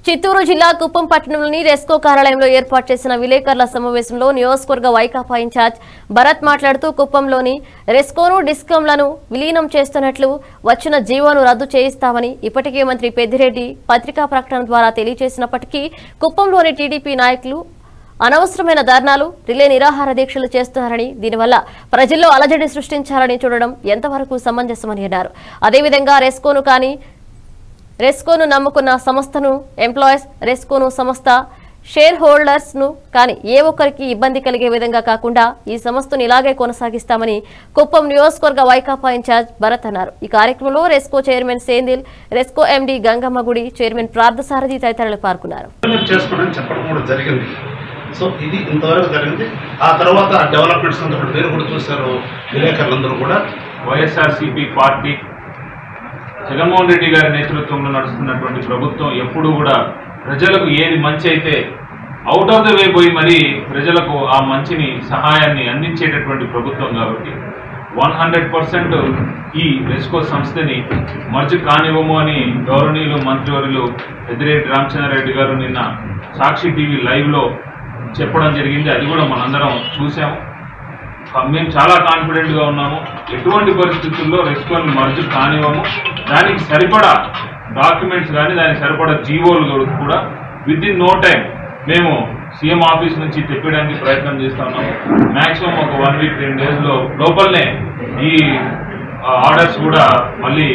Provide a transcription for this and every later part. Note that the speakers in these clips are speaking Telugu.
చిత్తూరు జిల్లా కుప్పం పట్టణంలోని రెస్కో కార్యాలయంలో ఏర్పాటు చేసిన విలేకరుల సమావేశంలో నియోజకవర్గ వైకాపా ఇన్ఛార్జ్ భరత్ మాట్లాడుతూ కుప్పంలోని రెస్కోను డిస్కంలను విలీనం చేస్తున్నట్లు వచ్చిన జీవోను రద్దు చేయిస్తామని ఇప్పటికే మంత్రి పెద్దిరెడ్డి పత్రికా ప్రకటన ద్వారా తెలియజేసినప్పటికీ కుప్పంలోని టీడీపీ నాయకులు అనవసరమైన ధర్నాలు రిలే నిరాహార దీక్షలు చేస్తున్నారని దీనివల్ల ప్రజల్లో అలజడి సృష్టించాలని చూడడం ఎంతవరకు సమంజసమని అన్నారు అదేవిధంగా రెస్కోను కానీ రెస్కోను నమ్ముకున్న సంస్థను ఎంప్లాయీస్ రెస్కోను సంస్థ షేర్ హోల్డర్స్ ను కానీ ఏ ఒక్కరికి ఇబ్బంది కలిగే విధంగా కాకుండా ఈ సంస్థను ఇలాగే కొనసాగిస్తామని కుప్పం నియోజకవర్గ వైకాపా ఇన్ఛార్జ్ భరత్ అన్నారు ఈ కార్యక్రమంలో RESCO chairman Senthil RESCO MD Gangammagudi chairman Parthasarathi తదితరులు పాల్గొన్నారు డెవలప్ చేసుకోవడం చెప్పడం కూడా జరిగింది సో ఇది ఇంతవరకు జరిగింది ఆ తర్వాత ఆ డెవలప్మెంట్స్ అంతా కూడా మీరు కూడా చూశారు విలేకరులందరూ కూడా వైఎస్ఆర్సీపీ పార్టీ జగన్మోహన్ రెడ్డి గారి నేతృత్వంలో నడుస్తున్నటువంటి ప్రభుత్వం ఎప్పుడూ కూడా ప్రజలకు ఏది మంచి అయితే అవుట్ ఆఫ్ ద వే పోయి మరి ప్రజలకు ఆ మంచిని సహాయాన్ని అందించేటటువంటి ప్రభుత్వం కాబట్టి వన్ హండ్రెడ్ పర్సెంట్ ఈ రెస్కో సంస్థని మర్జు కానివ్వము అని గౌరవనీయులు మంత్రివర్యులు పెద్దిరెడ్డి రామచంద్రారెడ్డి గారు నిన్న సాక్షి టీవీ లైవ్లో చెప్పడం జరిగింది అది కూడా మనందరం చూసాము మేము చాలా కాన్ఫిడెంట్ గా ఉన్నాము ఎటువంటి పరిస్థితుల్లో రెస్పాన్స్ మర్జు కానివ్వము దానికి సరిపడా డాక్యుమెంట్స్ కానీ దానికి సరిపడా జీవోలు కూడా విత్ ఇన్ నో టైం మేము సీఎం ఆఫీస్ నుంచి తెప్పడానికి ప్రయత్నం చేస్తా ఉన్నాము మాక్సిమం ఒక వన్ వీక్ టెన్ డేస్ లో లోపలనే ఈ ఆర్డర్స్ కూడా మళ్ళీ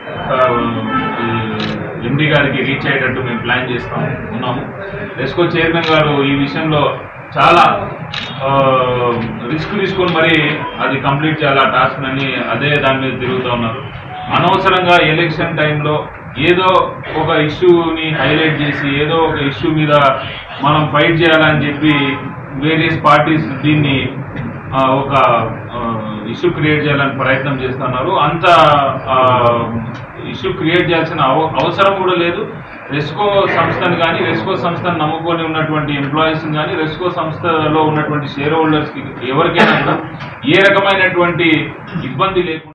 ఎండి గారికి రీచ్ అయ్యేటట్టు మేము ప్లాన్ చేస్తాం ఉన్నాము రెస్కో చైర్మన్ గారు ఈ విషయంలో చాలా రిస్క్ తీసుకొని మరి అది కంప్లీట్ చేయాలి ఆ టాస్క్ అని అదే దాని మీద తిరుగుతూ ఉన్నారు అనవసరంగా ఎలక్షన్ టైంలో ఏదో ఒక ఇష్యూని హైలైట్ చేసి ఏదో ఒక ఇష్యూ మీద మనం ఫైట్ చేయాలని చెప్పి వేరియస్ పార్టీస్ దీన్ని ఆ, ఒక ఇష్యూ క్రియేట్ చేయాలని ప్రయత్నం చేస్తున్నారు అంత ఇష్యూ క్రియేట్ చేయాల్సిన అవ- అవసరం కూడా లేదు రెస్కో సంస్థను కానీ రెస్కో సంస్థను నమ్ముకొని ఉన్నటువంటి ఎంప్లాయీస్ కానీ రెస్కో సంస్థలో ఉన్నటువంటి షేర్ హోల్డర్స్కి ఎవరికైనా కూడా ఏ రకమైనటువంటి ఇబ్బంది లేకుండా